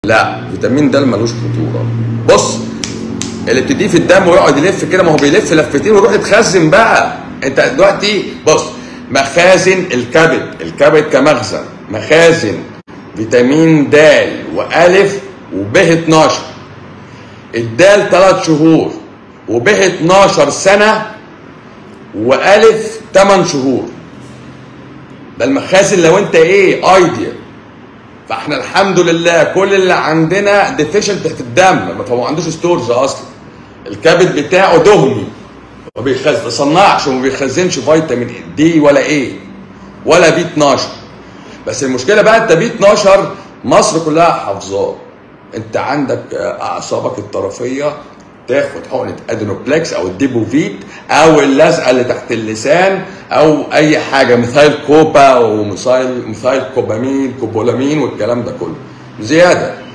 لا فيتامين د ملوش خطوره بص اللي بتديه في الدم ويقعد يلف كده ما هو بيلف لفتين ويروح يتخزن بقى انت دلوقتي بص مخازن الكبد الكبد كمخزن مخازن فيتامين د والف وب 12 الدال 3 شهور وب 12 سنه والف 8 شهور ده المخازن لو انت ايه ايديا فاحنا الحمد لله كل اللي عندنا ديفيشنت في الدم فهو ما عندوش ستورز اصلا الكبد بتاعه دهني ما بيخزن بيصنعش وما بيخزنش فيتامين دي ولا ايه ولا بي 12 بس المشكله بقى انت بي 12 مصر كلها حافظاه انت عندك اعصابك الطرفيه تاخد حقنه ادينوبلكس او الديبوفيت او اللزقه اللي تحت اللسان او اي حاجه مثايل كوبا ومثايل مثايل كوبامين كوبولامين والكلام ده كله زياده